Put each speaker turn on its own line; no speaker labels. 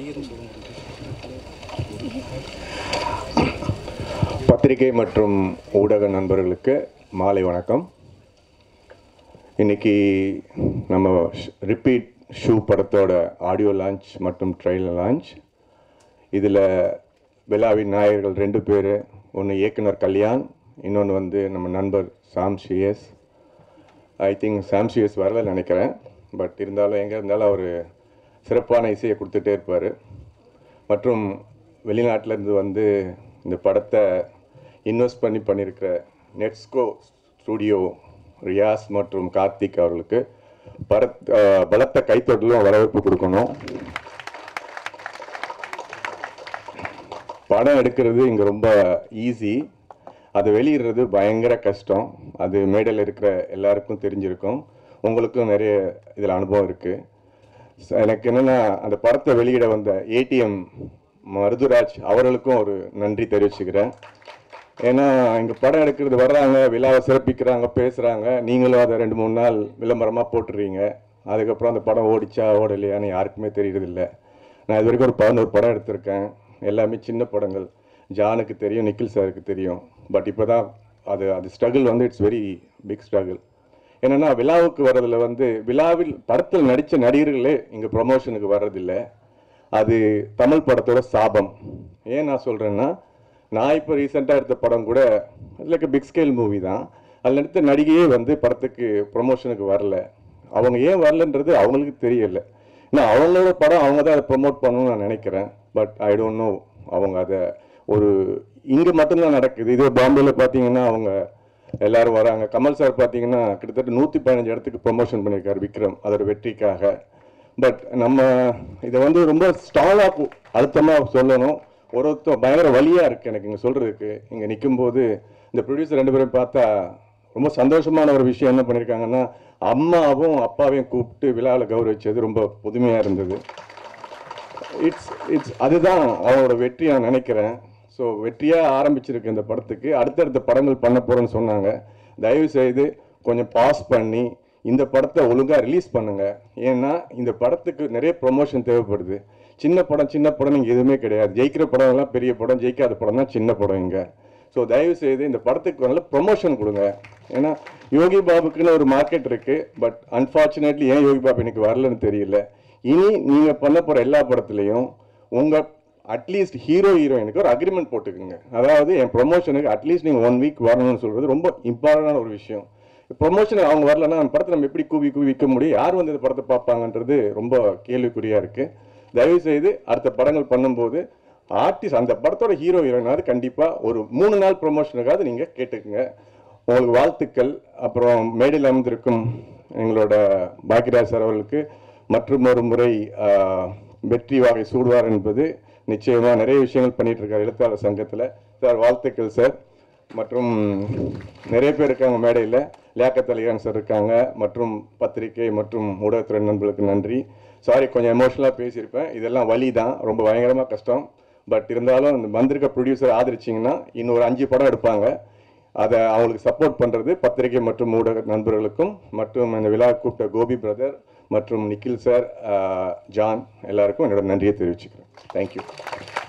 நடிகர்னு சொல்ல முடியுது
பத்திரிகை மற்றும் ஊடக நண்பர்களுக்கு மாலை வணக்கம் இன்னைக்கு நம்ம ரிப்பீட் ஷூ படத்தோட ஆடியோ லான்ச் மற்றும் ட்ரெயிலர் லான்ச் இதில் விழாவின் நாயகர்கள் ரெண்டு பேர் ஒன்று இயக்குனர் கல்யாண் இன்னொன்று வந்து நம்ம நண்பர் Sam CS I think Sam CS வரல நினைக்கிறேன் பட் இருந்தாலும் எங்கே இருந்தாலும் அவர் சிறப்பான இசையை கொடுத்துட்டே இருப்பார் மற்றும் வெளிநாட்டிலேருந்து வந்து இந்த படத்தை இன்வெஸ்ட் பண்ணி பண்ணியிருக்கிற நெட்ஸ்கோ ஸ்டுடியோ ரியாஸ் மற்றும் கார்த்திக் அவர்களுக்கு பரத் அஹ் பலத்த கைத்தொடலும் வரவேற்பு கொடுக்கணும் படம் எடுக்கிறது இங்கே ரொம்ப ஈஸி அது வெளியிடுறது பயங்கர கஷ்டம் அது மேடையில் இருக்கிற எல்லாருக்கும் தெரிஞ்சிருக்கும் உங்களுக்கும் நிறைய இதில் அனுபவம் இருக்குது எனக்கு என்னென்னா அந்த படத்தை வெளியிட வந்த ஏடிஎம் மருதுராஜ் அவர்களுக்கும் ஒரு நன்றி தெரிவிச்சுக்கிறேன் ஏன்னா இங்கே படம் எடுக்கிறது வர்றாங்க விழாவை சிறப்பிக்கிறாங்க பேசுகிறாங்க நீங்களும் அதை ரெண்டு மூணு நாள் விளம்பரமாக போட்டுடுறீங்க அதுக்கப்புறம் அந்த படம் ஓடிச்சா ஓடலையான்னு யாருக்குமே தெரியறதில்ல நான் இது வரைக்கும் ஒரு பதினோரு படம் எடுத்திருக்கேன் எல்லாமே சின்ன படங்கள் ஜானுக்கு தெரியும் நிக்கில் சாருக்கு தெரியும் பட் இப்போ தான் அது அது ஸ்ட்ரகிள் வந்து இட்ஸ் வெரி பிக் ஸ்ட்ரகிள் என்னன்னா விழாவுக்கு வர்றதுல வந்து விழாவில் படத்தில் நடித்த நடிகர்களே இங்கே ப்ரொமோஷனுக்கு வர்றதில்லை அது தமிழ் படத்தோட சாபம் ஏன் நான் சொல்கிறேன்னா நான் இப்போ ரீசெண்டாக எடுத்த படம் கூட லைக் பிக் ஸ்கேல் மூவி தான் அதில் நடித்த நடிகையே வந்து படத்துக்கு ப்ரொமோஷனுக்கு வரல அவங்க ஏன் வரலன்றது அவங்களுக்கு தெரியல நான் அவங்களோட படம் அவங்க தான் அதை ப்ரொமோட் பண்ணணும்னு நான் நினைக்கிறேன் பட் ஐ டோன்ட் நோ அவங்க அதை ஒரு இங்கே மட்டும்தான் நடக்குது இதே பாம்பேல பார்த்தீங்கன்னா அவங்க எல்லாரும் வராங்க கமல் சார் பார்த்தீங்கன்னா கிட்டத்தட்ட நூற்றி பதினஞ்சு இடத்துக்கு ப்ரொமோஷன் பண்ணியிருக்காரு விக்ரம் அதோட வெற்றிக்காக பட் நம்ம இதை வந்து ரொம்ப ஸ்டாலாக அழுத்தமாக சொல்லணும் ஒரு ஒருத்தர் பயங்கர வழியாக இருக்குது எனக்கு இங்கே சொல்கிறதுக்கு இங்கே நிற்கும்போது இந்த ப்ரொடியூசர் ரெண்டு பேரும் பார்த்தா ரொம்ப சந்தோஷமான ஒரு விஷயம் என்ன பண்ணியிருக்காங்கன்னா அம்மாவும் அப்பாவையும் கூப்பிட்டு விழாவில் கௌரவிச்சது ரொம்ப புதுமையாக இருந்தது இட்ஸ் இட்ஸ் அதுதான் அவரோட வெற்றி நான் நினைக்கிறேன் ஸோ வெற்றியாக ஆரம்பிச்சிருக்கு இந்த படத்துக்கு அடுத்தடுத்த படங்கள் பண்ண போகிறேன்னு சொன்னாங்க தயவு செய்து கொஞ்சம் பாஸ் பண்ணி இந்த படத்தை ஒழுங்காக ரிலீஸ் பண்ணுங்க ஏன்னா இந்த படத்துக்கு நிறைய ப்ரொமோஷன் தேவைப்படுது சின்ன படம் சின்ன படம் இங்கே எதுவுமே கிடையாது ஜெயிக்கிற படம் எல்லாம் பெரிய படம் ஜெயிக்காத படம் தான் சின்ன படம் இங்கே ஸோ தயவு செய்து இந்த படத்துக்கு நல்ல ப்ரொமோஷன் கொடுங்க ஏன்னா யோகி பாபுக்குன்னு ஒரு மார்க்கெட் இருக்கு பட் அன்ஃபார்ச்சுனேட்லி ஏன் யோகி பாபு எனக்கு வரலன்னு தெரியல இனி நீங்கள் பண்ண போகிற எல்லா படத்துலையும் உங்கள் அட்லீஸ்ட் ஹீரோ ஹீரோயினுக்கு ஒரு அக்ரிமெண்ட் போட்டுக்குங்க அதாவது என் ப்ரொமோஷனுக்கு அட்லீஸ்ட் நீங்கள் ஒன் வீக் வரணும்னு சொல்கிறது ரொம்ப இம்பார்ட்டண்டான ஒரு விஷயம் ப்ரொமோஷன் அவங்க வரலன்னா அந்த படத்தை நம்ம எப்படி கூவி கூவி விற்க முடியும் யார் வந்து இந்த படத்தை பார்ப்பாங்கன்றது ரொம்ப கேள்விக்குறியாக இருக்குது தயவு செய்து அடுத்த படங்கள் பண்ணும்போது ஆர்டிஸ்ட் அந்த படத்தோட ஹீரோ ஹீரோயினாவது கண்டிப்பாக ஒரு மூணு நாள் ப்ரொமோஷனுக்காவது நீங்கள் கேட்டுக்குங்க உங்களுக்கு வாழ்த்துக்கள் அப்புறம் மேடையில் அமர்ந்திருக்கும் எங்களோட பாக்கியராஜ் சார் அவர்களுக்கு மற்றும் ஒரு முறை ஆஹ், வெற்றி வாகை சூடுவார் என்பது நிச்சயமாக நிறைய விஷயங்கள் பண்ணிட்டு இருக்கார் எழுத்தாளர் சங்கத்தில் சார் வாழ்த்துக்கள் சார் மற்றும் நிறைய பேர் இருக்காங்க மேடையில் லியாக்கத் அலிகான் சார் இருக்காங்க மற்றும் பத்திரிகை மற்றும் ஊடகத்துறை நண்பர்களுக்கு நன்றி சாரி கொஞ்சம் எமோஷனலாக பேசியிருப்பேன் இதெல்லாம் வலி தான் ரொம்ப பயங்கரமாக கஷ்டம் பட் இருந்தாலும் இந்த வந்திருக்க ப்ரொடியூசர் ஆதரிச்சிங்கன்னா இன்னும் ஒரு அஞ்சு படம் எடுப்பாங்க அதை அவங்களுக்கு சப்போர்ட் பண்ணுறது பத்திரிகை மற்றும் ஊடக நண்பர்களுக்கும் மற்றும் இந்த விழா கூப்பிட்ட கோபி பிரதர் மற்றும் நிக்கில் சார் ஆஹ், ஜான் எல்லாருக்கும் என்னோட நன்றியை தெரிவிச்சுக்கிறேன் தேங்க்யூ